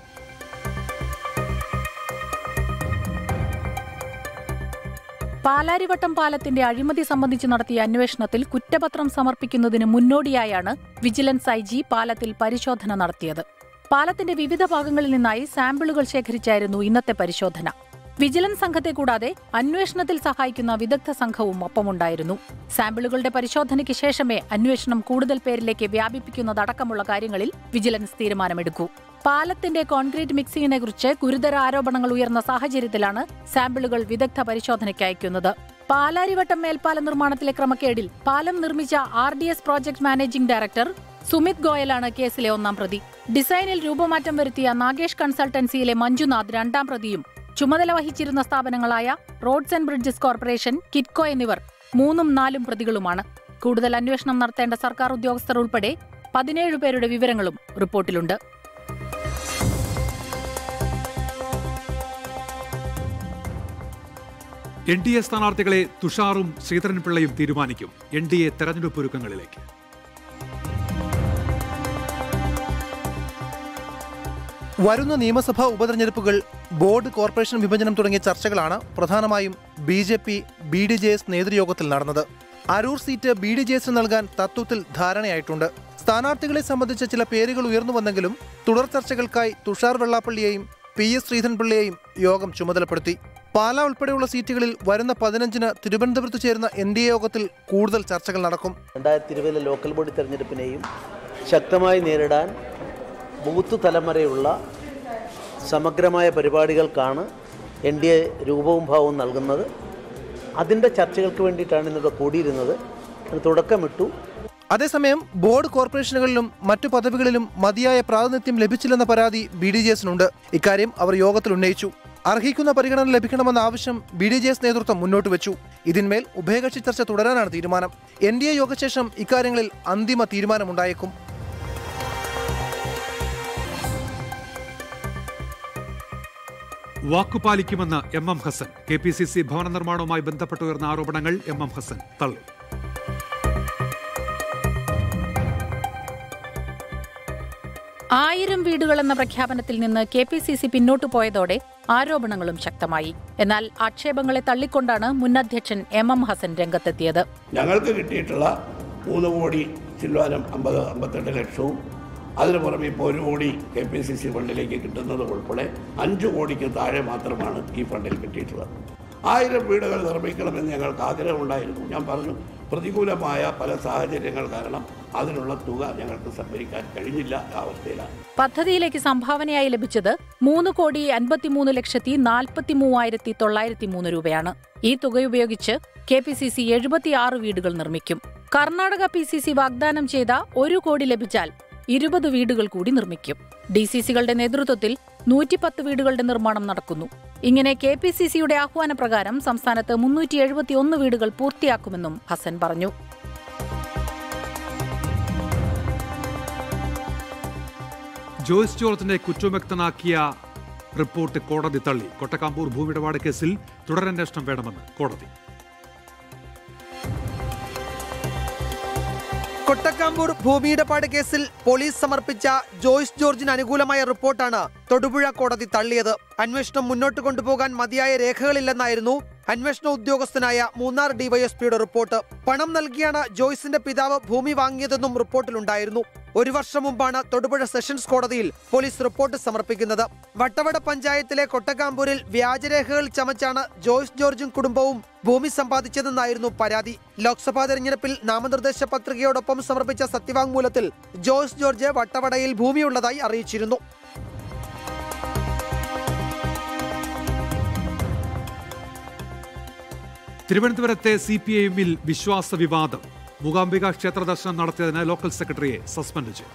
പാലാരിവട്ടം പാലത്തിന്റെ അഴിമതി സംബന്ധിച്ച് നടത്തിയ അന്വേഷണത്തിൽ കുറ്റപത്രം സമർപ്പിക്കുന്നതിന് മുന്നോടിയായാണ് വിജിലൻസ് ഐ ജി പാലത്തിൽ പരിശോധന നടത്തിയത് പാലത്തിന്റെ വിവിധ ഭാഗങ്ങളിൽ നിന്നായി സാമ്പിളുകൾ ശേഖരിച്ചായിരുന്നു ഇന്നത്തെ പരിശോധന വിജിലൻസ് സംഘത്തെ കൂടാതെ അന്വേഷണത്തിൽ സഹായിക്കുന്ന വിദഗ്ധ സംഘവും ഒപ്പമുണ്ടായിരുന്നു സാമ്പിളുകളുടെ പരിശോധനയ്ക്ക് ശേഷമേ അന്വേഷണം കൂടുതൽ പേരിലേക്ക് വ്യാപിപ്പിക്കുന്നതടക്കമുള്ള കാര്യങ്ങളിൽ വിജിലൻസ് തീരുമാനമെടുക്കൂ പാലത്തിന്റെ കോൺക്രീറ്റ് മിക്സിങ്ങിനെ കുറിച്ച് ഗുരുതര ആരോപണങ്ങൾ ഉയർന്ന സാഹചര്യത്തിലാണ് സാമ്പിളുകൾ വിദഗ്ധ പരിശോധനയ്ക്ക് അയക്കുന്നത് പാലാരിവട്ടം മേൽപ്പാല നിർമ്മാണത്തിലെ ക്രമക്കേടിൽ പാലം നിർമ്മിച്ച R D S project managing director Sumit ഗോയലാണ് കേസിലെ ഒന്നാം പ്രതി ഡിസൈനിൽ രൂപമാറ്റം വരുത്തിയ നാഗേഷ് കൺസൾട്ടൻസിയിലെ മഞ്ജുനാഥ് രണ്ടാം പ്രതിയും ചുമതല വഹിച്ചിരുന്ന സ്ഥാപനങ്ങളായ roads and bridges corporation Kitco എന്നിവർ മൂന്നും നാലും പ്രതികളുമാണ് കൂടുതൽ അന്വേഷണം നടത്തേണ്ട സർക്കാർ ഉദ്യോഗസ്ഥർ ഉൾപ്പെടെ പതിനേഴ് പേരുടെ വിവരങ്ങളും റിപ്പോർട്ടിലുണ്ട് എൻ ഡി എ സ്ഥാനാർത്ഥികളെ തുഷാറും ശ്രീധരൻപിള്ളയും തീരുമാനിക്കും എൻ ഡി എ തെരഞ്ഞെടുപ്പ് ഒരുക്കങ്ങളിലേക്ക് വരുന്ന നിയമസഭാ ഉപതെരഞ്ഞെടുപ്പുകൾ ബോർഡ് കോർപ്പറേഷൻ വിഭജനം തുടങ്ങിയ ചർച്ചകളാണ് പ്രധാനമായും B J P B D J S നേതൃയോഗത്തിൽ നടന്നത് Aroor seat B D J എസിന് നൽകാൻ തത്വത്തിൽ ധാരണയായിട്ടുണ്ട് സ്ഥാനാർത്ഥികളെ സംബന്ധിച്ച ചില പേരുകൾ ഉയർന്നു വന്നെങ്കിലും തുടർ ചർച്ചകൾക്കായി തുഷാർ വെള്ളാപ്പള്ളിയെയും പി എസ് ശ്രീധരൻപിള്ളയെയും യോഗം ചുമതലപ്പെടുത്തി പാലാ ഉൾപ്പെടെയുള്ള സീറ്റുകളിൽ വരുന്ന പതിനഞ്ചിന് തിരുവനന്തപുരത്ത് ചേരുന്ന എൻ ഡി എ യോഗത്തിൽ കൂടുതൽ ചർച്ചകൾ നടക്കും രണ്ടായിരത്തി ഇരുപതിലെ ലോക്കൽ ബോഡി തെരഞ്ഞെടുപ്പിനെയും ശക്തമായി നേരിടാൻ ബൂത്ത് തലം വരെയുള്ള സമഗ്രമായ പരിപാടികൾക്കാണ് എൻ ഡി എ രൂപവും ഭാവവും നൽകുന്നത് അതിൻ്റെ ചർച്ചകൾക്ക് വേണ്ടിയിട്ടാണ് ഇന്നിവിടെ കൂടിയിരുന്നത് അതിന് തുടക്കമിട്ടു അതേസമയം ബോർഡ് കോർപ്പറേഷനുകളിലും മറ്റു പദവികളിലും മതിയായ പ്രാതിനിധ്യം ലഭിച്ചില്ലെന്ന പരാതി ബി ഡി ജെ എസിനുണ്ട് ഇക്കാര്യം അവർ യോഗത്തിൽ ഉന്നയിച്ചു അർഹിക്കുന്ന പരിഗണന ലഭിക്കണമെന്ന ആവശ്യം ബി ഡി ജെ എസ് നേതൃത്വം മുന്നോട്ട് വെച്ചു ഇതിന്മേൽ ഉഭയകക്ഷി ചർച്ച തുടരാനാണ് തീരുമാനം എൻ ഡി എ യോഗശേഷം ഇക്കാര്യങ്ങളിൽ അന്തിമ തീരുമാനമുണ്ടായേക്കും വാക്കുപാലിക്കുമെന്ന് M M Hassan K P C C ഭവന നിർമ്മാണവുമായി ബന്ധപ്പെട്ടുയർന്ന ആരോപണങ്ങൾ എം എം ഹസൻ തള്ളി ആയിരം വീടുകൾ എന്ന പ്രഖ്യാപനത്തിൽ നിന്ന് കെ പി സി സി പിന്നോട്ടു പോയതോടെ ആരോപണങ്ങളും ശക്തമായി എന്നാൽ ആക്ഷേപങ്ങളെ തള്ളിക്കൊണ്ടാണ് മുൻ അധ്യക്ഷൻ എം എം ഹസൻ രംഗത്തെത്തിയത് ഞങ്ങൾക്ക് കിട്ടിയിട്ടുള്ള മൂന്ന് കോടി ചില്ലുവാനം അമ്പത് അമ്പത്തെട്ട് ലക്ഷവും അതിന് പുറമെ ഇപ്പോൾ ഒരു കോടി കെ പി സി സി ഫണ്ടിലേക്ക് കിട്ടുന്നത് ഉൾപ്പെടെ അഞ്ച് കോടിക്ക് താഴെ മാത്രമാണ് ഈ ഫണ്ടിൽ കിട്ടിയിട്ടുള്ളത് ആയിരം വീടുകൾ നിർമ്മിക്കണമെന്ന് ഞങ്ങൾക്ക് ആഗ്രഹമുണ്ടായിരുന്നു ഞാൻ പറഞ്ഞു പ്രതികൂലമായ പല സാഹചര്യങ്ങൾ കാരണം അതിനുള്ള തുക ഞങ്ങൾക്ക് സംഭരിക്കാൻ കഴിഞ്ഞില്ല ആ അവസ്ഥയിലാണ് പദ്ധതിയിലേക്ക് സംഭാവനയായി ലഭിച്ചത് മൂന്ന് കോടി അൻപത്തിമൂന്ന് ലക്ഷത്തി നാൽപ്പത്തി മൂവായിരത്തി തൊള്ളായിരത്തി മൂന്ന് രൂപയാണ് ഈ തുക ഉപയോഗിച്ച് കെ പി സി സി എഴുപത്തിയാറ് വീടുകൾ നിർമ്മിക്കും കർണാടക പി സി സി വാഗ്ദാനം ചെയ്ത ഒരു കോടി ലഭിച്ചാൽ ഇരുപത് വീടുകൾ കൂടി നിർമ്മിക്കും ഡി സി സികളുടെ നേതൃത്വത്തിൽ നൂറ്റിപ്പത്ത് വീടുകളുടെ നിർമ്മാണം നടക്കുന്നു ഇങ്ങനെ കെ പി സി സിയുടെ ആഹ്വാനപ്രകാരം സംസ്ഥാനത്ത് മുന്നൂറ്റി എഴുപത്തിയൊന്ന് വീടുകൾ പൂർത്തിയാക്കുമെന്നും ഹസൻ പറഞ്ഞു ജോയ്സ് ജോർജിനെ കുറ്റവിമുക്തനാക്കിയ റിപ്പോർട്ട് കോടതി തള്ളി കൊട്ടക്കാമ്പൂർ ഭൂമിയിടപാട് കേസിൽ തുടരന്വേഷണം വേണമെന്ന് കോടതി കൊട്ടക്കാമ്പൂർ ഭൂമിയിടപാട് കേസിൽ പോലീസ് സമർപ്പിച്ച ജോയ്സ് ജോർജിന് അനുകൂലമായ റിപ്പോർട്ടാണ് തൊടുപുഴ കോടതി തള്ളിയത് അന്വേഷണം മുന്നോട്ട് കൊണ്ടുപോകാൻ മതിയായ രേഖകളില്ലെന്നായിരുന്നു അന്വേഷണ ഉദ്യോഗസ്ഥനായ മൂന്നാർ ഡിവൈഎസ്പിയുടെ റിപ്പോർട്ട് പണം നൽകിയാണ് ജോയ്സിന്റെ പിതാവ് ഭൂമി വാങ്ങിയതെന്നും റിപ്പോർട്ടിലുണ്ടായിരുന്നു ഒരു വർഷം മുമ്പാണ് തൊടുപുഴ സെഷൻസ് കോടതിയിൽ പോലീസ് റിപ്പോർട്ട് സമർപ്പിക്കുന്നത് വട്ടവട പഞ്ചായത്തിലെ കൊട്ടക്കാമ്പൂരിൽ വ്യാജരേഖകൾ ചമച്ചാണ് ജോയ്സ് ജോർജും കുടുംബവും ഭൂമി സമ്പാദിച്ചതെന്നായിരുന്നു പരാതി ലോക്സഭാ തെരഞ്ഞെടുപ്പിൽ നാമനിർദ്ദേശ പത്രികയോടൊപ്പം സമർപ്പിച്ച സത്യവാങ്മൂലത്തിൽ ജോയ്സ് ജോർജ് വട്ടവടയിൽ ഭൂമിയുള്ളതായി അറിയിച്ചിരുന്നു തിരുവനന്തപുരത്തെ സി പി ഐ എമ്മിൽ വിശ്വാസ വിവാദം മൂകാംബിക ക്ഷേത്ര ദർശനം നടത്തിയതിന് ലോക്കൽ സെക്രട്ടറിയെ സസ്പെൻഡ് ചെയ്തു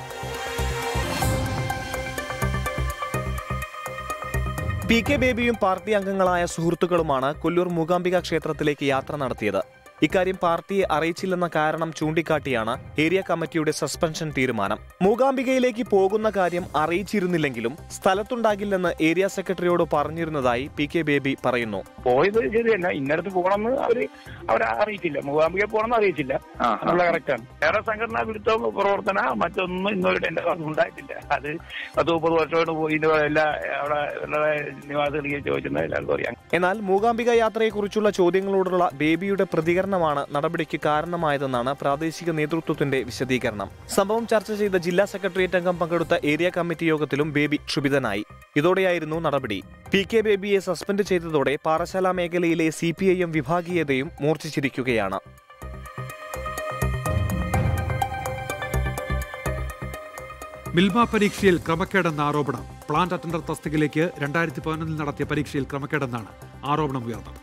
പി കെ ബേബിയും പാർട്ടി അംഗങ്ങളായ സുഹൃത്തുക്കളുമാണ് കൊല്ലൂർ മൂകാംബിക ക്ഷേത്രത്തിലേക്ക് യാത്ര നടത്തിയത് ഇക്കാര്യം പാർട്ടിയെ അറിയിച്ചില്ലെന്ന കാരണം ചൂണ്ടിക്കാട്ടിയാണ് ഏരിയ കമ്മിറ്റിയുടെ സസ്പെൻഷൻ തീരുമാനം മൂകാംബികയിലേക്ക് പോകുന്ന കാര്യം അറിയിച്ചിരുന്നില്ലെങ്കിലും സ്ഥലത്തുണ്ടാകില്ലെന്ന് ഏരിയ സെക്രട്ടറിയോട് പറഞ്ഞിരുന്നതായി പി കെ ബേബി പറയുന്നു പോയത് ശരിയല്ല ഇന്നടത്ത് പോകണമെന്ന് അവര് അവരെ അറിയിച്ചില്ല മൂകാംബിക പോകണമെന്ന് അറിയിച്ചില്ല എന്നുള്ള കറക്റ്റാണ് വേറെ സംഘടനാ വിരുദ്ധ പ്രവർത്തന മറ്റൊന്നും ഇന്നുവരെ എന്റെ ഭാഗത്ത് ഉണ്ടായിട്ടില്ല അത് പത്ത് മുപ്പത് വർഷമായിട്ട് പോയി ഇതിന്റെ എല്ലാ അവിടെ ഉള്ള നിവാസികളിലേക്ക് ചോദിച്ചത് എല്ലാവർക്കും അറിയാം എന്നാൽ മൂകാംബിക യാത്രയെക്കുറിച്ചുള്ള ചോദ്യങ്ങളോടുള്ള ബേബിയുടെ പ്രതികരണമാണ് നടപടിക്ക് കാരണമായതെന്നാണ് പ്രാദേശിക നേതൃത്വത്തിന്റെ വിശദീകരണം സംഭവം ചർച്ച ചെയ്ത ജില്ലാ സെക്രട്ടേറിയറ്റ് അംഗം പങ്കെടുത്ത ഏരിയ കമ്മിറ്റി യോഗത്തിലും ബേബി ക്ഷുഭിതനായി ഇതോടെയായിരുന്നു നടപടി പി കെ ബേബിയെ സസ്പെൻഡ് ചെയ്തതോടെ പാറശാല മേഖലയിലെ സി പി ഐ എം വിഭാഗീയതയും മൂർച്ഛിച്ചിരിക്കുകയാണ് മിൽമ പരീക്ഷയിൽ ക്രമക്കേടെന്ന ആരോപണം പ്ലാന്റ് അറ്റൻഡർ തസ്തികയിലേക്ക് രണ്ടായിരത്തി പതിനൊന്നിൽ നടത്തിയ പരീക്ഷയിൽ ക്രമക്കേടെന്നാണ് ആരോപണം ഉയർന്നത്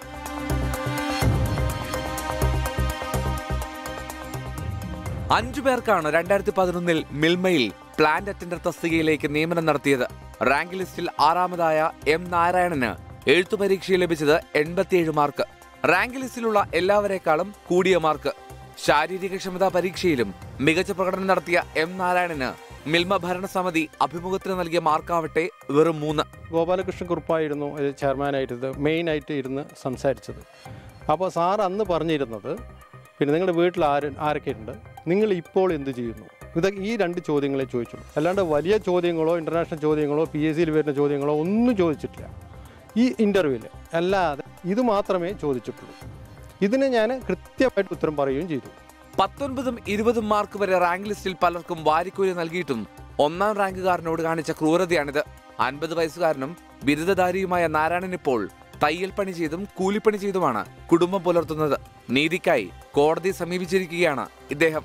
അഞ്ചു പേർക്കാണ് രണ്ടായിരത്തി പതിനൊന്നിൽ മിൽമയിൽ പ്ലാന്റ് അറ്റൻഡർ തസ്തികയിലേക്ക് നിയമനം നടത്തിയത് റാങ്ക് ലിസ്റ്റിൽ ആറാമതായ എം നാരായണന് എഴുത്തു പരീക്ഷയിൽ ലഭിച്ചത് എൺപത്തിയേഴ് മാർക്ക് റാങ്ക് ലിസ്റ്റിലുള്ള എല്ലാവരെക്കാളും കൂടിയ മാർക്ക് ശാരീരിക ക്ഷമതാ പരീക്ഷയിലും മികച്ച പ്രകടനം നടത്തിയ എം നാരായണന് മിൽമ ഭരണസമിതി അഭിമുഖത്തിന് നൽകിയ മാർക്കാവട്ടെ വെറും മൂന്ന് ഗോപാലകൃഷ്ണൻ കുറുപ്പായിരുന്നു ഇത് ചെയർമാനായിട്ട് മെയിനായിട്ട് ഇരുന്ന് സംസാരിച്ചത് അപ്പോൾ സാർ അന്ന് പറഞ്ഞിരുന്നത് പിന്നെ നിങ്ങളുടെ വീട്ടിൽ ആര് ആരൊക്കെ ഉണ്ട് നിങ്ങൾ ഇപ്പോൾ എന്ത് ചെയ്യുന്നു ഇത് ഈ രണ്ട് ചോദ്യങ്ങളെ ചോദിച്ചുള്ളൂ അല്ലാണ്ട് വലിയ ചോദ്യങ്ങളോ ഇൻ്റർനാഷണൽ ചോദ്യങ്ങളോ പി എസ് സിയിൽ വരുന്ന ചോദ്യങ്ങളോ ഒന്നും ചോദിച്ചിട്ടില്ല ഈ ഇൻ്റർവ്യൂവിൽ അല്ലാതെ ഇത് മാത്രമേ ചോദിച്ചിട്ടുള്ളൂ ഇതിന് ഞാൻ കൃത്യമായിട്ട് ഉത്തരം പറയുകയും ചെയ്തു പത്തൊൻപതും ഇരുപതും മാർക്ക് വരെ റാങ്ക് ലിസ്റ്റിൽ പലർക്കും വാരിക്കൂലി നൽകിയിട്ടും ഒന്നാം റാങ്കുകാരനോട് കാണിച്ച ക്രൂരതയാണിത് അൻപത് വയസ്സുകാരനും ബിരുദധാരിയുമായ നാരായണൻ ഇപ്പോൾ തയ്യൽ പണി ചെയ്തും കൂലിപ്പണി ചെയ്തുമാണ് കുടുംബം പുലർത്തുന്നത് നീതിക്കായി കോടതിയെ സമീപിച്ചിരിക്കുകയാണ് ഇദ്ദേഹം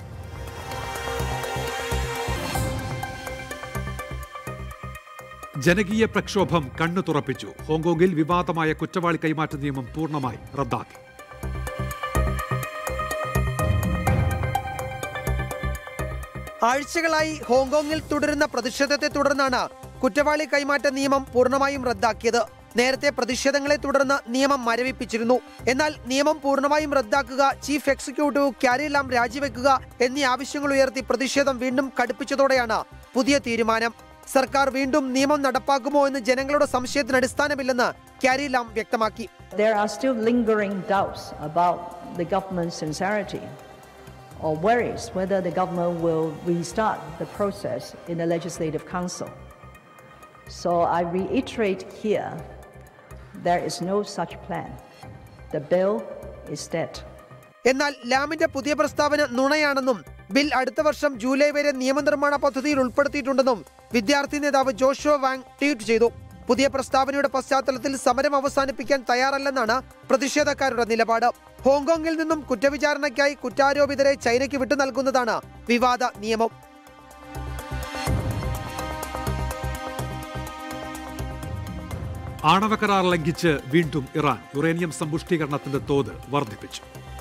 ജനകീയ പ്രക്ഷോഭം കണ്ണു തുറപ്പിച്ചു ഹോങ്കോങ്ങിൽ വിവാദമായ കുറ്റവാളി കൈമാറ്റ നിയമം പൂർണ്ണമായി റദ്ദാക്കി ആഴ്ചകളായി ഹോങ്കോങ്ങിൽ തുടരുന്ന പ്രതിഷേധത്തെ തുടർന്നാണ് കുറ്റവാളി കൈമാറ്റ നിയമം പൂർണ്ണമായും റദ്ദാക്കിയത് നേരത്തെ പ്രതിഷേധങ്ങളെ തുടർന്ന് നിയമം മരവിപ്പിച്ചിരുന്നു എന്നാൽ നിയമം പൂർണ്ണമായും റദ്ദാക്കുക ചീഫ് എക്സിക്യൂട്ടീവ് ക്യാരി ലാം രാജിവെക്കുക എന്നീ ആവശ്യങ്ങൾ ഉയർത്തി പ്രതിഷേധം വീണ്ടും കടുപ്പിച്ചതോടെയാണ് പുതിയ തീരുമാനം സർക്കാർ വീണ്ടും നിയമം നടപ്പാക്കുമോ എന്ന് ജനങ്ങളുടെ സംശയത്തിന് അടിസ്ഥാനമില്ലെന്ന് ക്യാരി ലാം വ്യക്തമാക്കി There are still lingering doubts about the government's sincerity or worries whether the government will restart the process in the Legislative Council. So I reiterate here there is no such plan. The bill is dead. എന്നാൽ ലാമിന്റെ പുതിയ പ്രസ്താവന നുണയാണെന്നും bill അടുത്ത വർഷം July വരെ നിയമനിർമ്മാണ പദ്ധതിയിൽ ഉൾപ്പെടുത്തിയിട്ടുണ്ടെന്നും വിദ്യാർത്ഥി നേതാവ് ജോഷുവ വാങ് ട്വീറ്റ് ചെയ്തു പുതിയ പ്രസ്താവനയുടെ പശ്ചാത്തലത്തിൽ സമരം അവസാനിപ്പിക്കാൻ തയ്യാറല്ലെന്നാണ് പ്രതിഷേധക്കാരുടെ നിലപാട് ഹോങ്കോങ്ങിൽ നിന്നും കുറ്റവിചാരണയ്ക്കായി കുറ്റാരോപിതരെ ചൈനയ്ക്ക് വിട്ടു നൽകുന്നതാണ് വിവാദ നിയമം ആണവ കരാർ ലംഘിച്ച് വീണ്ടും ഇറാൻ യുറേനിയം സമ്പുഷ്ടീകരണത്തിന്റെ തോത് വർദ്ധിപ്പിച്ചു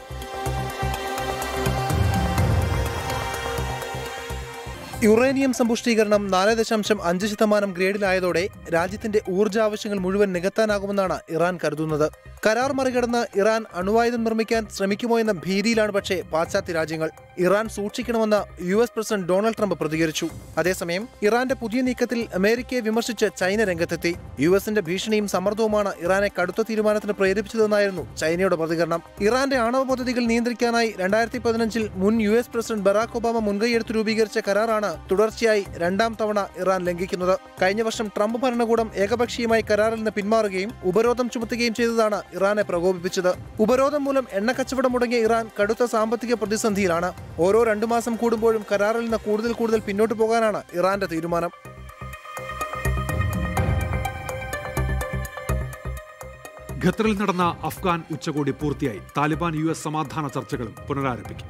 യുറേനിയം സമ്പുഷ്ടീകരണം നാല് ദശാംശം അഞ്ച് ശതമാനം ഗ്രേഡിലായതോടെ രാജ്യത്തിന്റെ ഊർജ്ജ ആവശ്യങ്ങൾ മുഴുവൻ നികത്താനാകുമെന്നാണ് ഇറാൻ കരുതുന്നത് കരാർ മറികടന്ന് ഇറാൻ അണുവായുധം നിർമ്മിക്കാൻ ശ്രമിക്കുമോ എന്ന ഭീതിയിലാണ് പക്ഷേ പാശ്ചാത്യ രാജ്യങ്ങൾ ഇറാൻ സൂക്ഷിക്കണമെന്ന് U S president Donald Trump പ്രതികരിച്ചു അതേസമയം ഇറാന്റെ പുതിയ നീക്കത്തിൽ അമേരിക്കയെ വിമർശിച്ച് ചൈന രംഗത്തെത്തി യു എസിന്റെ ഭീഷണിയും സമ്മർദ്ദവുമാണ് ഇറാനെ കടുത്ത തീരുമാനത്തിന് പ്രേരിപ്പിച്ചതെന്നായിരുന്നു ചൈനയുടെ പ്രതികരണം ഇറാന്റെ ആണവ പദ്ധതികൾ നിയന്ത്രിക്കാനായി രണ്ടായിരത്തി പതിനഞ്ചിൽ മുൻ U S president Barack Obama മുൻകൈയെടുത്ത് രൂപീകരിച്ച കരാറാണ് തുടർച്ചയായി രണ്ടാം തവണ ഇറാൻ ലംഘിക്കുന്നത് കഴിഞ്ഞ വർഷം ട്രംപ് ഭരണകൂടം ഏകപക്ഷീയമായി കരാറിൽ നിന്ന് പിന്മാറുകയും ഉപരോധം ചുമത്തുകയും ചെയ്തതാണ് ഇറാനെ പ്രകോപിപ്പിച്ചത് ഉപരോധം മൂലം എണ്ണ കച്ചവടം മുടങ്ങിയ ഇറാൻ കടുത്ത സാമ്പത്തിക പ്രതിസന്ധിയിലാണ് ഓരോ രണ്ടു മാസം കൂടുമ്പോഴും കരാറിൽ നിന്ന് കൂടുതൽ കൂടുതൽ പിന്നോട്ട് പോകാനാണ് ഇറാന്റെ തീരുമാനം ഖത്തറിൽ നടന്ന അഫ്ഗാൻ ഉച്ചകോടി പൂർത്തിയായി താലിബാൻ യു എസ് സമാധാന ചർച്ചകളും പുനരാരംഭിക്കും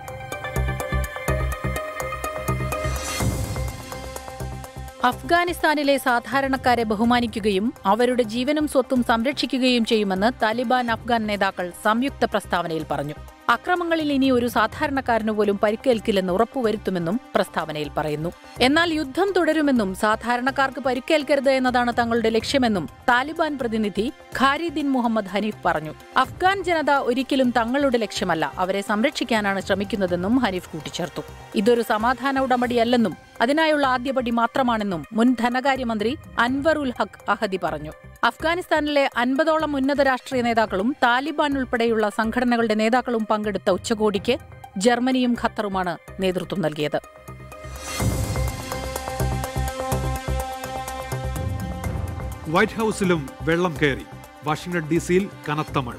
അഫ്ഗാനിസ്ഥാനിലെ സാധാരണക്കാരെ ബഹുമാനിക്കുകയും അവരുടെ ജീവനും സ്വത്തും സംരക്ഷിക്കുകയും ചെയ്യുമെന്ന് താലിബാൻ അഫ്ഗാൻ നേതാക്കൾ സംയുക്ത പ്രസ്താവനയിൽ പറഞ്ഞു അക്രമങ്ങളിൽ ഇനി ഒരു സാധാരണക്കാരനു പോലും പരിക്കേൽക്കില്ലെന്ന് ഉറപ്പുവരുത്തുമെന്നും പ്രസ്താവനയിൽ പറയുന്നു എന്നാൽ യുദ്ധം തുടരുമെന്നും സാധാരണക്കാർക്ക് പരിക്കേൽക്കരുത് എന്നതാണ് തങ്ങളുടെ ലക്ഷ്യമെന്നും താലിബാൻ പ്രതിനിധി ഖാരിദിൻ മുഹമ്മദ് ഹനീഫ് പറഞ്ഞു അഫ്ഗാൻ ജനത ഒരിക്കലും തങ്ങളുടെ ലക്ഷ്യമല്ല അവരെ സംരക്ഷിക്കാനാണ് ശ്രമിക്കുന്നതെന്നും ഹനീഫ് കൂട്ടിച്ചേർത്തു ഇതൊരു സമാധാന ഉടമ്പടിയല്ലെന്നും അതിനായുള്ള ആദ്യപടി മാത്രമാണെന്നും മുൻ ധനകാര്യമന്ത്രി അൻവർ ഉൽ ഹഖ് അഹദി പറഞ്ഞു അഫ്ഗാനിസ്ഥാനിലെ അൻപതോളം ഉന്നത രാഷ്ട്രീയ നേതാക്കളും താലിബാൻ ഉൾപ്പെടെയുള്ള സംഘടനകളുടെ നേതാക്കളും പങ്കെടുത്ത ഉച്ചകോടിക്ക് ജർമ്മനിയും ഖത്തറുമാണ് നേതൃത്വം നൽകിയത് വൈറ്റ് ഹൌസിലും വെള്ളം കയറി വാഷിംഗ്ടൺ ഡി സിയിൽ കനത്ത മഴ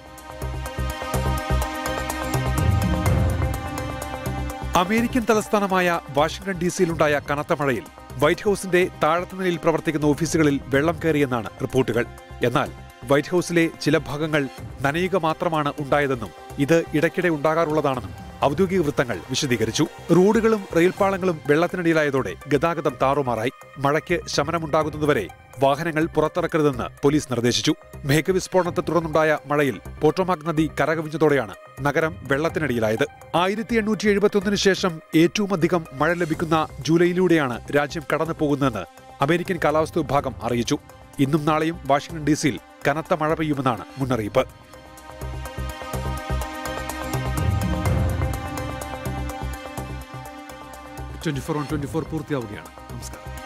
അമേരിക്കൻ തലസ്ഥാനമായ വാഷിംഗ്ടൺ ഡി സിയിലുണ്ടായ കനത്ത മഴയിൽ വൈറ്റ് ഹൌസിന്റെ താഴത്തെ നിലയിൽ പ്രവർത്തിക്കുന്ന ഓഫീസുകളിൽ വെള്ളം കയറിയെന്നാണ് റിപ്പോർട്ടുകൾ എന്നാൽ വൈറ്റ് ഹൌസിലെ ചില ഭാഗങ്ങൾ നനയുക മാത്രമാണ് ഉണ്ടായതെന്നും ഇത് ഇടയ്ക്കിടെ ഉണ്ടാകാറുള്ളതാണെന്നും ഔദ്യോഗിക വൃത്തങ്ങൾ വിശദീകരിച്ചു റോഡുകളും റെയിൽപാളങ്ങളും വെള്ളത്തിനടിയിലായതോടെ ഗതാഗതം താറുമാറായി മഴയ്ക്ക് ശമനമുണ്ടാകുന്നതുവരെ വാഹനങ്ങൾ പുറത്തിറക്കരുതെന്ന് പോലീസ് നിർദ്ദേശിച്ചു മേഘവിസ്ഫോടനത്തെ തുടർന്നുണ്ടായ മഴയിൽ പോട്ടോമാക് നദി കരകവിഞ്ഞതോടെയാണ് നഗരം വെള്ളത്തിനടിയിലായത് ആയിരത്തി എണ്ണൂറ്റി എഴുപത്തിയൊന്നിന് ശേഷം ഏറ്റവും അധികം മഴ ലഭിക്കുന്ന ജൂലൈയിലൂടെയാണ് രാജ്യം കടന്നു പോകുന്നതെന്ന് അമേരിക്കൻ കാലാവസ്ഥാ വിഭാഗം അറിയിച്ചു ഇന്നും നാളെയും വാഷിംഗ്ടൺ ഡി സിയിൽ കനത്ത മഴ പെയ്യുമെന്നാണ് മുന്നറിയിപ്പ് twenty four on twenty four പൂർത്തിയാവുകയാണ് നമസ്കാരം